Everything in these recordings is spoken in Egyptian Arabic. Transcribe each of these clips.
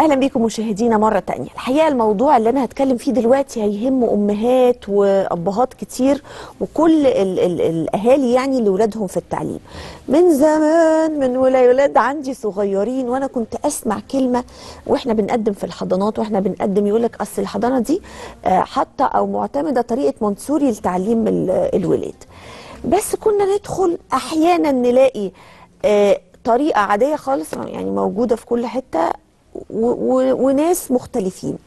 اهلا بيكم مشاهدينا مره تانية الحقيقه الموضوع اللي انا هتكلم فيه دلوقتي هيهم امهات وابهات كتير وكل ال ال الاهالي يعني اللي ولادهم في التعليم من زمان من ولا ولاد عندي صغيرين وانا كنت اسمع كلمه واحنا بنقدم في الحضانات واحنا بنقدم يقول لك اصل الحضانه دي آه، حاطه او معتمده طريقه منصوري لتعليم ال- الولاد بس كنا ندخل احيانا نلاقي آه، طريقه عاديه خالص يعني موجوده في كل حته و- و- وناس مختلفين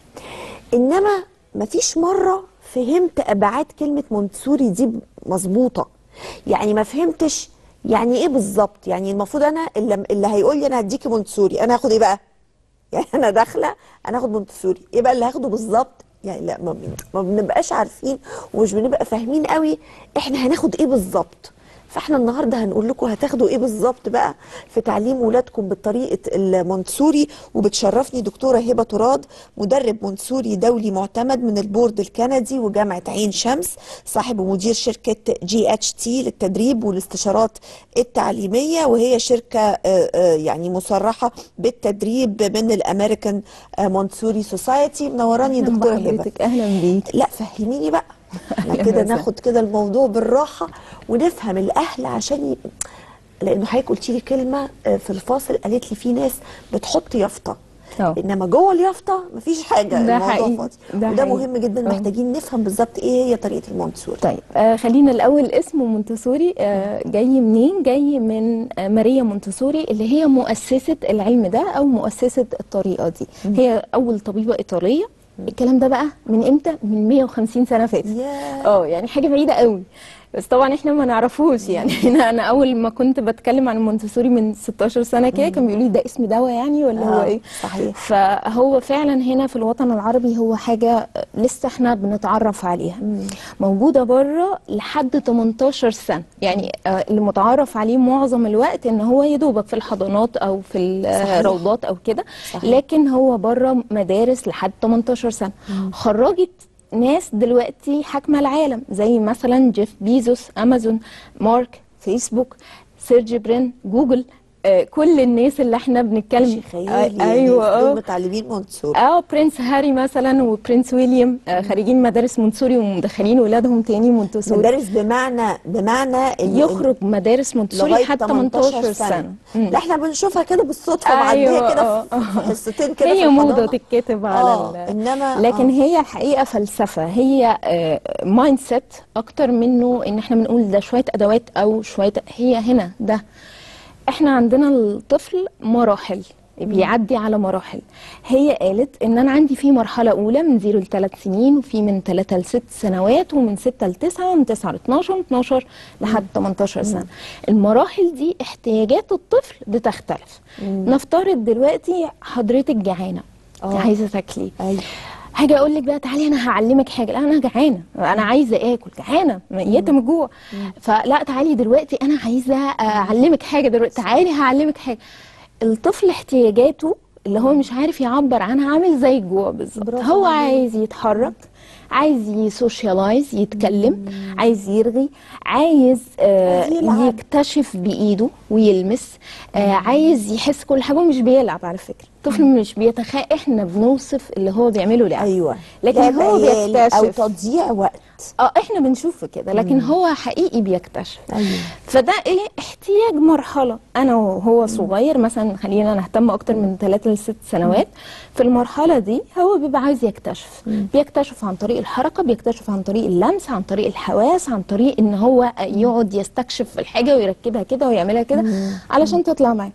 انما مفيش مره فهمت ابعاد كلمه منصوري دي مظبوطه يعني ما فهمتش يعني ايه بالظبط يعني المفروض انا اللي, اللي هيقول لي انا هديكي منصوري انا هاخد ايه بقى يعني انا داخله انا هاخد منتصوري ايه بقى اللي هاخده بالظبط يعني لا ما, ما بنبقاش عارفين ومش بنبقى فاهمين قوي احنا هناخد ايه بالظبط فاحنا النهارده هنقول لكم هتاخدوا ايه بالظبط بقى في تعليم ولادكم بطريقه المنصوري وبتشرفني دكتوره هبه تراد مدرب منصوري دولي معتمد من البورد الكندي وجامعه عين شمس صاحب ومدير شركه جي اتش تي للتدريب والاستشارات التعليميه وهي شركه آه، آه، يعني مصرحه بالتدريب من الامريكان آه، منصوري سوسايتي منوراني أهلاً دكتوره هبه بحضرتك اهلا بيك لا فهميني بقى احنا أهلاً كده وسهلاً. ناخد كده الموضوع بالراحه ونفهم الاهل عشان ي... لانه حضرتك قلتي لي كلمه آه، في الفاصل قالت لي في ناس بتحط يافطه اه. انما جوه اليافطه مفيش حاجه ده الموضوع حقيقي. فاضي ده وده حقيقي. مهم جدا اه. محتاجين نفهم بالظبط ايه هي طريقه المنصور طيب آه خلينا الاول اسمه مونتسوري آه جاي منين جاي من آه ماريا مونتسوري اللي هي مؤسسه العلم ده او مؤسسه الطريقه دي هي اول طبيبه ايطاليه الكلام ده بقى من امتى من 150 سنه فاتت ياه. اه يعني حاجه بعيده قوي بس طبعا احنا ما نعرفوش يعني انا انا اول ما كنت بتكلم عن مونتسوري من 16 سنه كده كان بيقولوا لي ده اسم دواء يعني ولا هو آه، ايه صحيح. فهو فعلا هنا في الوطن العربي هو حاجه لسه احنا بنتعرف عليها موجوده بره لحد 18 سنه يعني آه، اللي متعارف عليه معظم الوقت ان هو يا دوبك في الحضانات او في صحيح. الروضات او كده صحيح. لكن هو بره مدارس لحد 18 سنه خرجت ناس دلوقتي حاكمه العالم زي مثلا جيف بيزوس امازون مارك فيسبوك سيرجي برين جوجل آه كل الناس اللي احنا بنتكلم شيء خيالي آه يعني ايوه دول اه متعلمين منصور اه برنس هاري مثلا وبرنس ويليام آه خارجين مدارس مونتسوري ومدخلين ولادهم تاني مونتسوري مدارس بمعنى بمعنى إنه- يخرج مدارس مونتسوري لغايه لحد 18 سنه مم. لا احنا بنشوفها كده بالصدفه أيوة، معديه كده آه، في آه. في حصتين كده هي في موضة الحضانة. تتكتب على آه، ال- إنما- لكن آه. هي الحقيقة فلسفة هي مايند سيت أكتر منه إن إحنا بنقول ده شوية أدوات أو شوية هي هنا ده إحنا عندنا الطفل مراحل بيعدي على مراحل هي قالت ان انا عندي في مرحله اولى من 0 ل 3 سنين وفي من 3 ل 6 سنوات ومن 6 ل 9 ومن 9 ل 12 ومن 12 لحد 18 سنه المراحل دي احتياجات الطفل بتختلف نفترض دلوقتي حضرتك جعانه آه. عايزه تاكلي ايوه هاجي اقول لك بقى تعالي انا هعلمك حاجه لا انا جعانه انا عايزه اكل جعانه ميته من الجوع فلا تعالي دلوقتي انا عايزه اعلمك حاجه دلوقتي تعالي هعلمك حاجه الطفل احتياجاته اللي هو مش عارف يعبر عنها عامل زي الجوع بالظبط برافو هو عليك. عايز يتحرك عايز يسوشيالايز يتكلم عايز يرغي عايز آه عايز يلعب. يكتشف بايده ويلمس آه عايز يحس كل حاجه مش بيلعب على فكره الطفل مش بيتخيل احنا بنوصف اللي هو بيعمله لعب ايوه لكن لعب هو عيال او بيكتشف تضييع وقت اه احنا بنشوف كده لكن هو حقيقي بيكتشف ايوه فده ايه احتياج مرحله انا وهو صغير مثلا خلينا نهتم اكتر من 3 ل 6 سنوات في المرحله دي هو بيبقى عايز يكتشف بيكتشف عن طريق الحركه بيكتشف عن طريق اللمس عن طريق الحواس عن طريق ان هو يقعد يستكشف الحاجه ويركبها كده ويعملها كده علشان تطلع معاه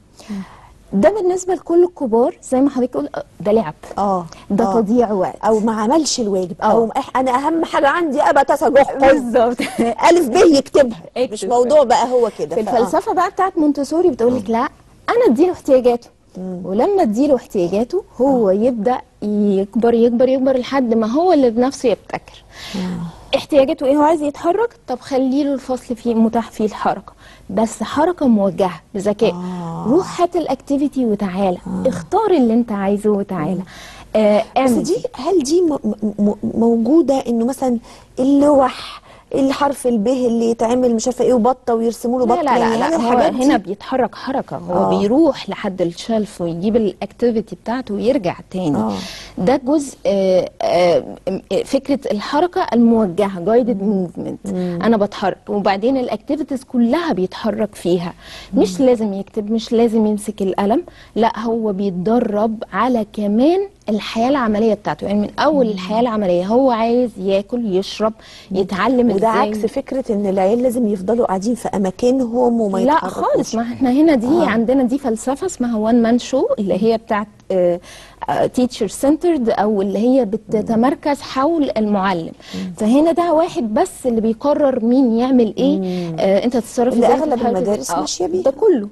ده بالنسبه لكل الكبار زي ما حضرتك قلت ده لعب اه ده آه. تضييع وقت او ما عملش الواجب آه. او إح- انا اهم حاجه عندي ابقى تسجح بالظبط الف ب يكتبها مش اكتب. موضوع بقى هو كده في فآه. الفلسفه بقى بتاعت مونتسوري بتقول لك لا انا اديله احتياجاته ولما اديله احتياجاته هو يبدا يكبر يكبر يكبر لحد ما هو اللي بنفسه يبتكر احتياجاته ايه هو عايز يتحرك طب خلي له الفصل فيه متاح فيه الحركه بس حركه موجهه بذكاء آه. روح هات الاكتيفيتي وتعالى اختار اللي انت عايزه وتعالى آه بس اعمل دي هل دي م- م- م- موجوده انه مثلا اللوح الحرف الب اللي يتعمل مش عارفه ايه وبطه ويرسموا له لا بطه لا يعني لا, هل لا هو الحاجات دي هنا بيتحرك حركة هو آه. آه. بيروح لحد الشلف ويجيب الاكتيفيتي بتاعته ويرجع تاني آه. آه. ده جزء آه، آه، آه، فكرة الحركة الموجهة جايدد موفمنت انا بتحرك وبعدين الاكتيفيتيز كلها بيتحرك فيها مش لازم يكتب مش لازم يمسك القلم لا هو بيتدرب على كمان الحياة العملية بتاعته يعني من أول الحياة العملية هو عايز ياكل يشرب يتعلم وده ازاي عكس فكره ان العيال لازم يفضلوا قاعدين في اماكنهم وما لا يتحركوش خالص ما احنا هنا دي آه. آه. عندنا دي فلسفه اسمها وان مان شو اللي هي بتاعت تيتشر سنترد او اللي هي بتتمركز حول المعلم فهنا ده واحد بس اللي بيقرر مين يعمل ايه آه انت تتصرف اللي ازاي في أغلب الحركة. المدارس آه، ماشية بيها. ده كله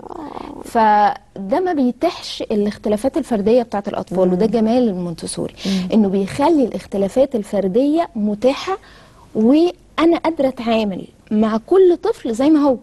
فده ما بيتيحش الاختلافات الفرديه بتاعت الاطفال وده جمال المونتسوري انه بيخلي الاختلافات الفرديه متاحه وانا قادره اتعامل مع كل طفل زي ما هو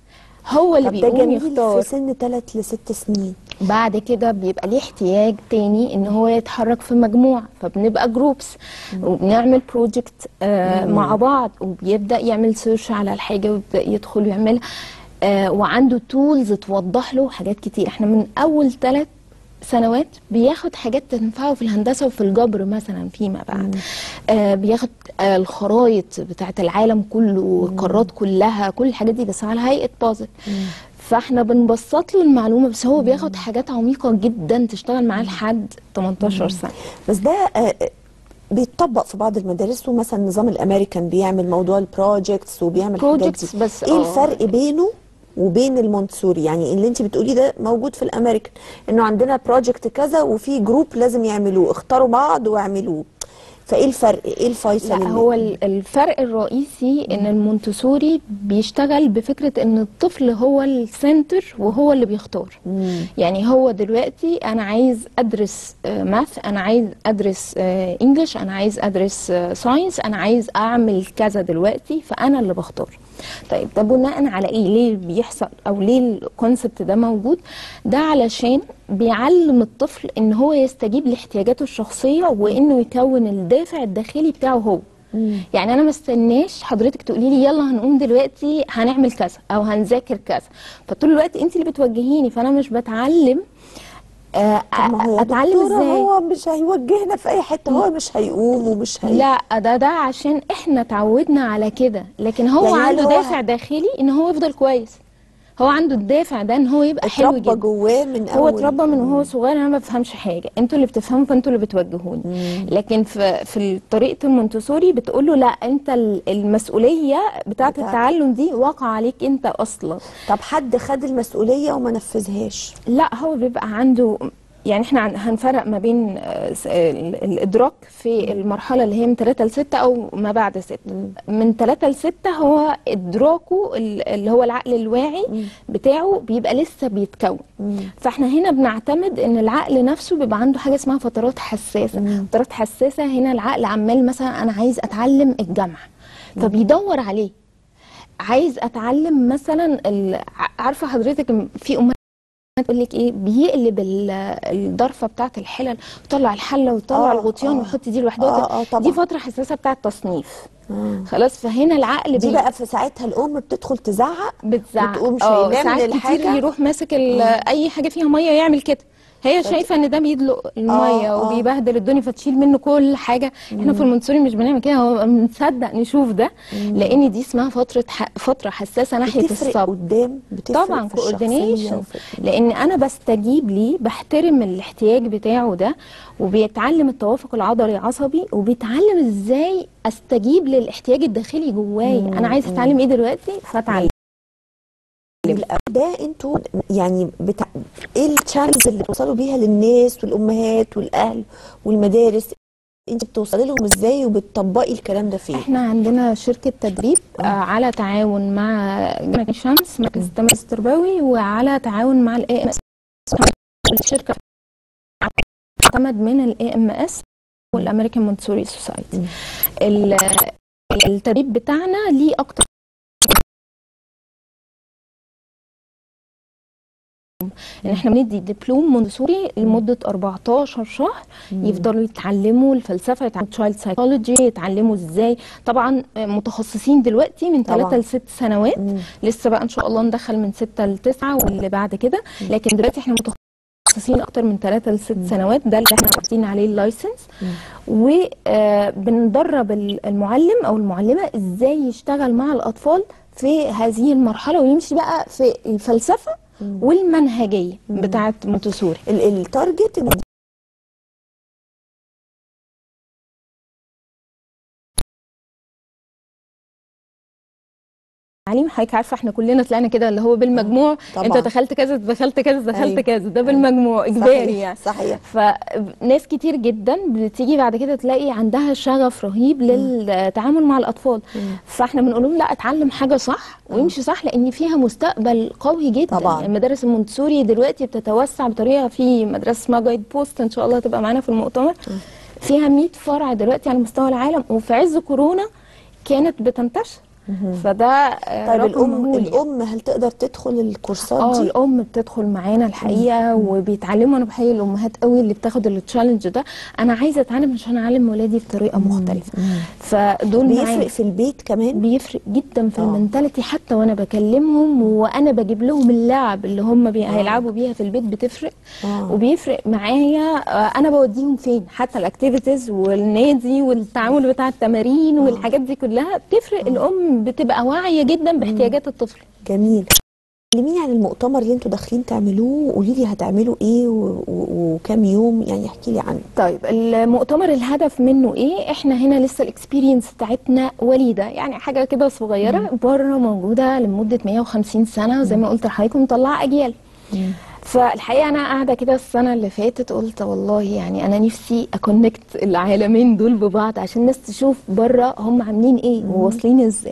هو اللي طب ده بيقوم جميل يختار في سن 3 ل 6 سنين بعد كده بيبقى ليه احتياج تاني ان هو يتحرك في مجموعه فبنبقى جروبس وبنعمل بروجكت آه مع بعض وبيبدا يعمل سيرش على الحاجه ويبدا يدخل ويعملها آه وعنده تولز توضح له حاجات كتير احنا من اول ثلاث سنوات بياخد حاجات تنفعه في الهندسه وفي الجبر مثلا فيما بعد آه بياخد آه الخرايط بتاعت العالم كله القارات كلها كل الحاجات دي بس على هيئه بازل فاحنا بنبسط له المعلومه بس هو بياخد حاجات عميقه جدا تشتغل معاه لحد 18 سنه بس ده آه، بيتطبق في بعض المدارس ومثلا النظام الامريكان بيعمل موضوع البروجكتس وبيعمل الحاجات Projects دي بس، ايه آه. الفرق بينه وبين المونتسوري يعني اللي انت بتقوليه ده موجود في الامريكان انه عندنا بروجكت كذا وفي جروب لازم يعملوه اختاروا بعض واعملوه فايه الفرق ايه الفيصل لا اللي- هو ال- الفرق الرئيسي ان المونتسوري بيشتغل بفكره ان الطفل هو السنتر وهو اللي بيختار يعني هو دلوقتي انا عايز ادرس ماث انا عايز ادرس انجلش انا عايز ادرس ساينس انا عايز اعمل كذا دلوقتي فانا اللي بختار طيب ده بناء على ايه ليه بيحصل او ليه الكونسبت ده موجود ده علشان بيعلم الطفل ان هو يستجيب لاحتياجاته الشخصيه وانه يكون الدافع الداخلي بتاعه هو يعني انا ما استناش حضرتك تقولي لي يلا هنقوم دلوقتي هنعمل كذا او هنذاكر كذا فطول الوقت انت اللي بتوجهيني فانا مش بتعلم آه، طب ما هو يا اتعلم دكتورة ازاي هو مش هيوجهنا في اي حته هو مش هيقوم ومش هي لا ده ده عشان احنا اتعودنا على كده لكن هو يعني هل عنده هو دافع داخلي ان هو يفضل كويس هو عنده الدافع ده ان هو يبقى حلو اتربى جدا جواه من هو اول اتربى من وهو صغير انا ما بفهمش حاجه انتوا اللي بتفهموا فانتوا اللي بتوجهوني لكن في في طريقه المونتسوري بتقول له لا انت ال- المسؤوليه بتاعه بتاعتك. التعلم دي واقعه عليك انت اصلا طب حد خد المسؤوليه وما نفذهاش لا هو بيبقى عنده يعني احنا عن- هنفرق ما بين آه، س- ال- الادراك في المرحله اللي هي من 3 ل 6 او ما بعد 6 من 3 ل 6 هو ادراكه ال- اللي هو العقل الواعي بتاعه بيبقى لسه بيتكون فاحنا هنا بنعتمد ان العقل نفسه بيبقى عنده حاجه اسمها فترات حساسه فترات حساسه هنا العقل عمال مثلا انا عايز اتعلم الجمع فبيدور عليه عايز اتعلم مثلا ال- ع- عارفه حضرتك في امهات تقول لك ايه بيقلب ال- الضرفه بتاعه الحلل ويطلع الحله ويطلع آه، الغطيان آه. ويحط دي لوحدها آه، آه، طبعا. دي فتره حساسه بتاعه تصنيف آه. خلاص فهنا العقل دي بي- بقى في ساعتها الام بتدخل تزعق بتزعق بتقوم اه شايلاه ساعات من كتير الحاجه يروح ماسك ال- اي حاجه فيها ميه يعمل كده هي شايفه ان ده بيدلق الميه آه. وبيبهدل الدنيا فتشيل منه كل حاجه احنا في المنصوري مش بنعمل كده هو بنصدق نشوف ده لان دي اسمها فتره ح... فتره حساسه ناحيه بتفرق الصبر قدام بتفرق طبعا في الشخصية كوردينيشن وفي- لان انا بستجيب ليه بحترم الاحتياج بتاعه ده وبيتعلم التوافق العضلي عصبي وبيتعلم ازاي استجيب للاحتياج الداخلي جوايا انا عايز اتعلم ايه دلوقتي فاتعلم ده انتوا يعني بتاع ايه التشانلز اللي بتوصلوا بيها للناس والامهات والاهل والمدارس انت بتوصلي لهم ازاي وبتطبقي الكلام ده فين احنا عندنا شركه تدريب آه على تعاون مع جامعه الشمس مركز التميز التربوي وعلى تعاون مع الاي ام اس الشركه تعتمد من الاي ام اس والامريكان مونتسوري سوسايتي التدريب بتاعنا ليه اكتر دبلوم ان احنا بندي دبلوم مونتسوري لمده 14 شهر يفضلوا يتعلموا الفلسفه يتعلموا تشايلد سايكولوجي يتعلموا ازاي طبعا متخصصين دلوقتي من طبعاً. 3 ل 6 سنوات لسه بقى ان شاء الله ندخل من 6 ل 9 واللي بعد كده لكن دلوقتي احنا متخصصين اكتر من 3 ل 6 سنوات ده اللي احنا واخدين عليه اللايسنس وبندرب المعلم او المعلمه ازاي يشتغل مع الاطفال في هذه المرحله ويمشي بقى في الفلسفه والمنهجيه بتاعه مونتسوري ال- التارجت ان تعليم حضرتك عارفه احنا كلنا طلعنا كده اللي هو بالمجموع طبعاً. انت دخلت كذا دخلت كذا دخلت أيوة. كذا ده بالمجموع اجباري يعني صحيح فناس كتير جدا بتيجي بعد كده تلاقي عندها شغف رهيب للتعامل مع الاطفال فاحنا بنقول لهم لا اتعلم حاجه صح ويمشي صح لان فيها مستقبل قوي جدا طبعاً. المدارس المونتسوري دلوقتي بتتوسع بطريقه في مدرسه اسمها جايد بوست ان شاء الله تبقى معانا في المؤتمر فيها 100 فرع دلوقتي على مستوى العالم وفي عز كورونا كانت بتنتشر فده آه، طيب رقم الام مهول يعني. الام هل تقدر تدخل الكورسات اه دي الام بتدخل معانا الحقيقه وبيتعلموا انا بحيي الامهات قوي اللي بتاخد التشالنج ده انا عايزه اتعلم عشان اعلم ولادي بطريقه مختلفه فدول بيفرق معانا في البيت كمان بيفرق جدا في آه. المنتاليتي حتى وانا بكلمهم وانا بجيب لهم اللعب اللي هم بي... هيلعبوا بيها في البيت بتفرق آه. وبيفرق معايا آه، انا بوديهم فين حتى الاكتيفيتيز والنادي والتعامل بتاع التمارين والحاجات دي كلها بتفرق الام بتبقى واعيه جدا باحتياجات الطفل جميل كلميني عن المؤتمر اللي انتوا داخلين تعملوه قولي لي هتعملوا ايه و- و- وكام يوم يعني احكي لي عنه طيب المؤتمر الهدف منه ايه احنا هنا لسه الاكسبيرينس بتاعتنا وليده يعني حاجه كده صغيره بره موجوده لمده 150 سنه زي ما قلت لحضراتكم مطلعه اجيال فالحقيقه انا قاعده كده السنه اللي فاتت قلت والله يعني انا نفسي اكونكت العالمين دول ببعض عشان الناس تشوف بره هم عاملين ايه وواصلين ازاي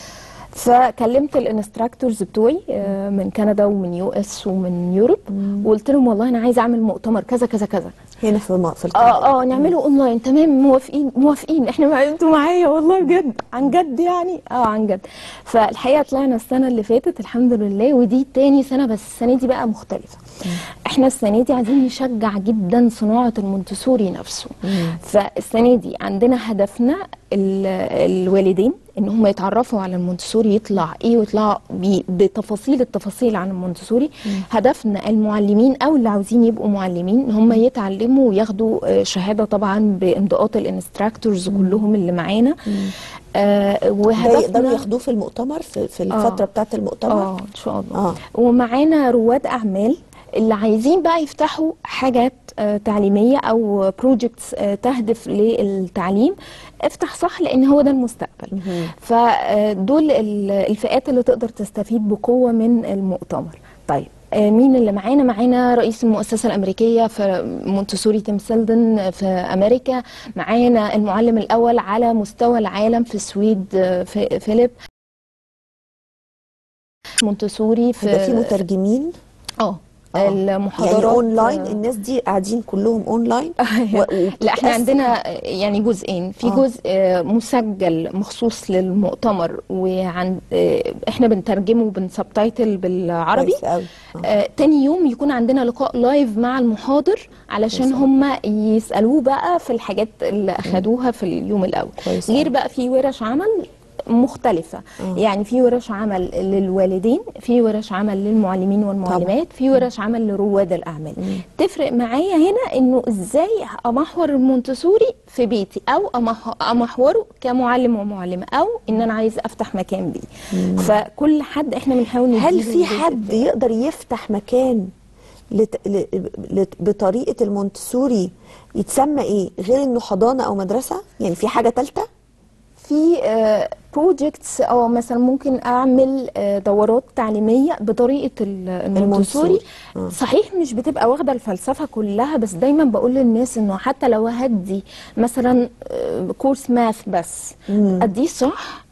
فكلمت الانستراكتورز بتوعي آه، من كندا ومن يو اس ومن يوروب وقلت لهم والله انا عايزه اعمل مؤتمر كذا كذا كذا هنا في م- في القاهره اه اه نعمله اونلاين تمام موافقين موافقين احنا مع انتوا معايا والله بجد عن جد يعني اه عن جد فالحقيقه طلعنا السنه اللي فاتت الحمد لله ودي تاني سنه بس السنه دي بقى مختلفه احنا السنه دي عايزين نشجع جدا صناعه المونتسوري نفسه فالسنه دي عندنا هدفنا ال- الوالدين ان هم يتعرفوا على المونتسوري يطلع ايه ويطلعوا بي- بتفاصيل التفاصيل عن المونتسوري هدفنا المعلمين او اللي عاوزين يبقوا معلمين ان هم يتعلموا وياخدوا آه، شهاده طبعا بامضاءات الانستراكتورز كلهم اللي معانا آه ده وهدفنا يقدروا ياخدوه في المؤتمر في, في الفتره بتاعه المؤتمر اه ان شاء الله آه. ومعانا رواد اعمال اللي عايزين بقى يفتحوا حاجات آه، تعليميه او بروجكتس تهدف للتعليم افتح صح لان هو ده المستقبل فدول ال- الفئات اللي تقدر تستفيد بقوه من المؤتمر طيب آه، مين اللي معانا معانا رئيس المؤسسه الامريكيه في مونتسوري تيم سيلدن في امريكا معانا المعلم الاول على مستوى العالم في السويد آه، في فيليب مونتسوري في هيبقى في مترجمين اه آه. المحاضرات يعني اونلاين آه، الناس دي قاعدين كلهم اونلاين أيوة. لا احنا وبتتقسم- عندنا يعني جزئين في آه. جزء آه، مسجل مخصوص للمؤتمر وعن آه، احنا بنترجمه وبنسبتايتل بالعربي كويس قوي آه. آه، تاني يوم يكون عندنا لقاء لايف مع المحاضر علشان كويس أوي. هم يسألوه بقى في الحاجات اللي أخدوها في اليوم الأول كويس غير أوي. بقى في ورش عمل مختلفة يعني في ورش عمل للوالدين في ورش عمل للمعلمين والمعلمات في ورش عمل لرواد الأعمال تفرق معايا هنا إنه إزاي أمحور المونتسوري في بيتي أو أمح- أمحوره كمعلم ومعلمة أو إن أنا عايز أفتح مكان بيه فكل حد إحنا بنحاول هل نديله في الجزء حد بتاعه. يقدر يفتح مكان لت... ل... لت... بطريقه المونتسوري يتسمى ايه غير انه حضانه او مدرسه يعني في حاجه ثالثه في بروجكتس او مثلا ممكن اعمل آه، دورات تعليميه بطريقه ال- المونتسوري المونتسوري. صحيح مش بتبقى واخده الفلسفه كلها بس دايما بقول للناس انه حتى لو هدي مثلا آه، كورس ماث بس اديه صح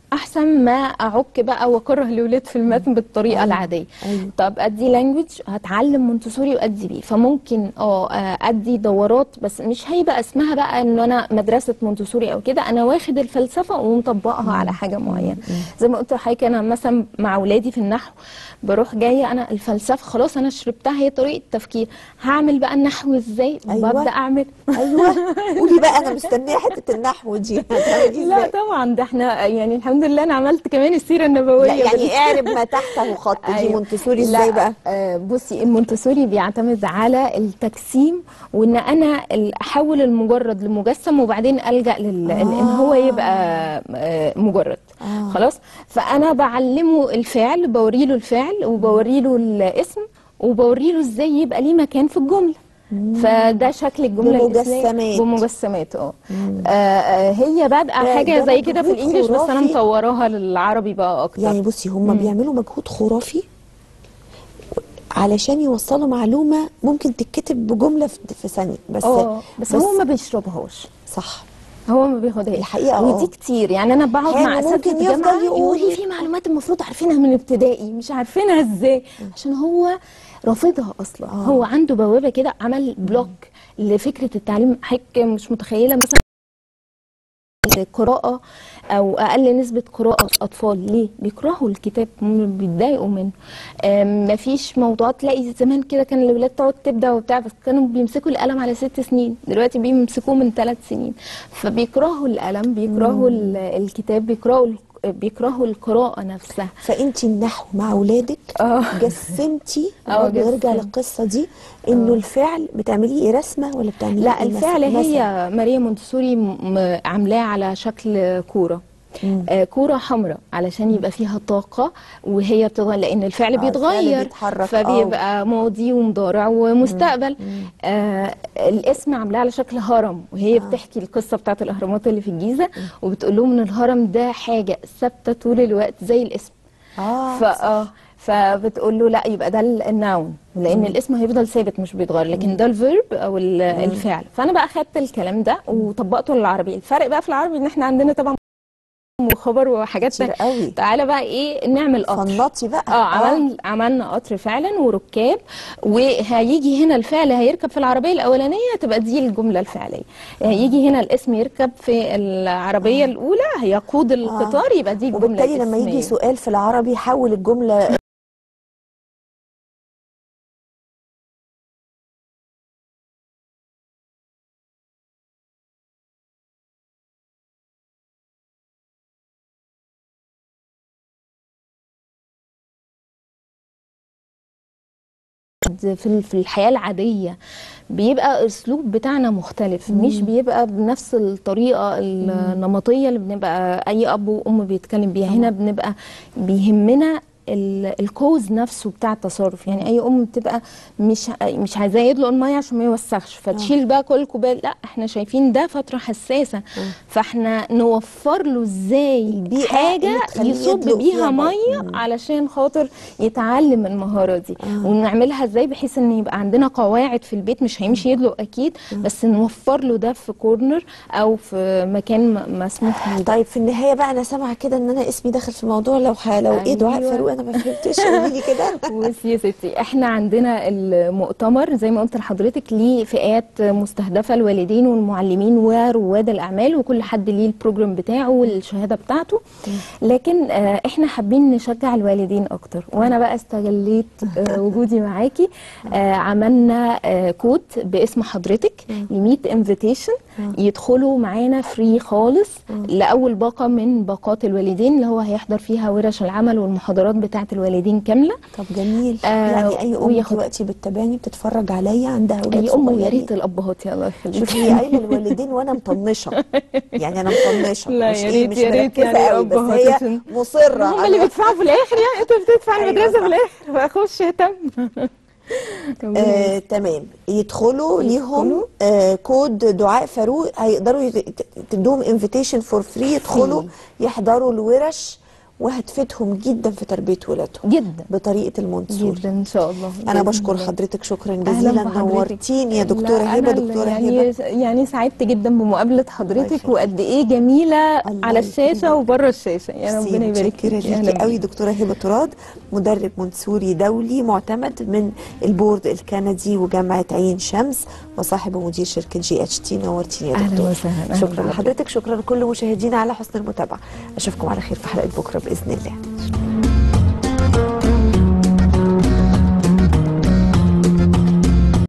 احسن ما اعك بقى واكره الاولاد في المتن بالطريقه أيوة. العاديه أيوة. طب ادي لانجوج هتعلم مونتسوري وادي بيه فممكن اه ادي دورات بس مش هيبقى اسمها بقى ان انا مدرسه مونتسوري او كده انا واخد الفلسفه ومطبقها على حاجه معينه زي ما قلت لحضرتك انا مثلا مع اولادي في النحو بروح جايه انا الفلسفه خلاص انا شربتها هي طريقه تفكير هعمل بقى النحو ازاي أيوة. ببدا اعمل ايوه قولي بقى انا مستنيه حته النحو دي هتعملي لا ازاي طبعا ده احنا يعني الحمد لله انا عملت كمان السيره النبويه لا بال- يعني اعرب ما تحته خط دي أيوة. مونتسوري لا، ازاي بقى آه بصي المونتسوري بيعتمد على التجسيم وان انا ال- احول المجرد لمجسم وبعدين الجا لل... ان هو يبقى آه مجرد آه. خلاص فانا بعلمه الفعل بوري له الفعل وبوري له الاسم وبوري له ازاي يبقى ليه مكان في الجمله فده شكل الجمله الإسلامية. بمجسمات. بمجسمات اه آه، آه، هي بادئه ده- حاجه ده زي كده في مجهود الانجليش بس انا خرافي. مطوراها للعربي بقى اكتر يعني بصي هم بيعملوا مجهود خرافي علشان يوصلوا معلومه ممكن تتكتب بجمله في في ثانيه بس اه بس, هو ما بيشربهاش صح هو ما بياخدهاش الحقيقة اه. ودي كتير يعني انا بقعد حلو، مع ممكن اساتذه يفضل الجامعه يقول. يقول لي في معلومات المفروض عارفينها من ابتدائي مش عارفينها ازاي عشان هو رافضها اصلا اه. هو عنده بوابه كده عمل بلوك لفكره التعليم حضرتك مش متخيله مثلا القراءة أو أقل نسبة قراءة أطفال ليه؟ بيكرهوا الكتاب هم بيتضايقوا منه آم، مفيش موضوعات تلاقي زمان كده كان الأولاد تقعد تبدأ وبتاع بس كانوا بيمسكوا القلم على ست سنين دلوقتي بيمسكوه من ثلاث سنين فبيكرهوا القلم بيكرهوا ال- الكتاب بيكرهوا ال- بيكرهوا القراءة نفسها فانت النحو مع اولادك اه. جسمتي اه، برضه نرجع جسمت. للقصه دي انه الفعل بتعمليه رسمه ولا بتعمليه لا ايه الفعل مثلا؟ هي ماريا مونتسوري م- عاملاه على شكل كوره آه كوره حمراء علشان يبقى فيها طاقه وهي بتتغير لان الفعل آه، الفعل بيتغير بيتحرك، فبيبقى ماضي ومضارع ومستقبل آه الاسم عاملاه على شكل هرم وهي بتحكي القصه بتاعت الاهرامات اللي في الجيزه وبتقول لهم ان الهرم ده حاجه ثابته طول الوقت زي الاسم اه فاه فبتقول له لا يبقى ده ال- الناون لان الاسم هيفضل ثابت مش بيتغير لكن ده الفيرب او ال- الفعل فانا بقى خدت الكلام ده وطبقته للعربي الفرق بقى في العربي ان احنا عندنا طبعا وخبر وحاجات كتير تانية. قوي. تعالى بقى ايه نعمل قطر فنطي بقى اه عملنا عملنا قطر فعلا وركاب وهيجي هنا الفعل هيركب في العربيه الاولانيه تبقى دي الجمله الفعليه هيجي هنا الاسم يركب في العربيه الاولى هيقود القطار يبقى دي الجمله وبالتالي لما يجي الاسمية. سؤال في العربي حول الجمله في ال- في الحياة العادية بيبقى الأسلوب بتاعنا مختلف مش بيبقى بنفس الطريقة النمطية اللي بنبقى أي أب وأم بيتكلم بيها هنا بنبقى بيهمنا ال- الكوز نفسه بتاع التصرف يعني اي ام بتبقى مش مش عايزاه يدلق الميه عشان ما يوسخش فتشيل بقى كل كوبايه لا احنا شايفين ده فتره حساسه فاحنا نوفر له ازاي البيئة حاجه اللي تخليه يصب يدلق فيها بيها برضه. ميه علشان خاطر يتعلم المهارة دي ونعملها ازاي بحيث ان يبقى عندنا قواعد في البيت مش هيمشي يدلق اكيد بس نوفر له ده في كورنر او في مكان م- مسموح له طيب في النهايه بقى انا سامعه كده ان انا اسمي داخل في الموضوع لو ح... لو ايه دعاء أيوة. فاروق انا ما فهمتش قولي لي كده بصي يا ستي احنا عندنا المؤتمر زي ما قلت لحضرتك ليه فئات مستهدفه الوالدين والمعلمين ورواد الاعمال وكل حد ليه البروجرام بتاعه والشهاده بتاعته لكن آه، احنا حابين نشجع الوالدين اكتر وانا بقى استغليت آه، وجودي معاكي آه، عملنا آه، كود باسم حضرتك لميت انفيتيشن يدخلوا معانا فري خالص لاول باقه من باقات الوالدين اللي هو هيحضر فيها ورش العمل والمحاضرات بتاعه الوالدين كامله طب جميل آه، يعني اي ام وياخد- دلوقتي بتتابعني بتتفرج عليا عندها اولاد اي ام ويا صغيرين. ريت الابهات يا الله يخليك شوفي هي قايله الوالدين وانا مطنشه يعني انا مطنشه لا، مش يا إيه، ريت- مش يا ريت مركزه يعني قوي بس أبهات هي عشان- مصره هم على- اللي بيدفعوا في الاخر يعني انت بتدفع أيوة المدرسه صح. في الاخر فاخش اهتم آه، تمام يدخلوا ليهم آه كود دعاء فاروق هيقدروا يت- ت- تدوهم انفيتيشن فور فري يدخلوا يحضروا الورش وهتفيدهم جدا في تربيه ولادهم جدا بطريقه المنصوري جدا ان شاء الله انا بإذن بشكر الله. حضرتك شكرا أهلاً جزيلا بحضرتك. نورتيني يا لا، دكتوره أنا هبه اللي دكتوره يعني هبه يعني سعدت جدا بمقابله حضرتك يخليك. وقد ايه جميله الله على الشاشه يكرمك. وبره الشاشه يا ميرسي، ربنا يبارك متشكرة فيك أهلاً ليكي قوي بيك. دكتورة هبة تراد مدرب منسوري دولي معتمد من البورد الكندي وجامعة عين شمس وصاحب ومدير شركة جي اتش تي نورتيني يا أهلاً دكتور وسهلاً، أهلاً شكرا بحضرتك. لحضرتك شكرا لكل مشاهدينا على حسن المتابعة أشوفكم على خير في حلقة بكرة بإذن الله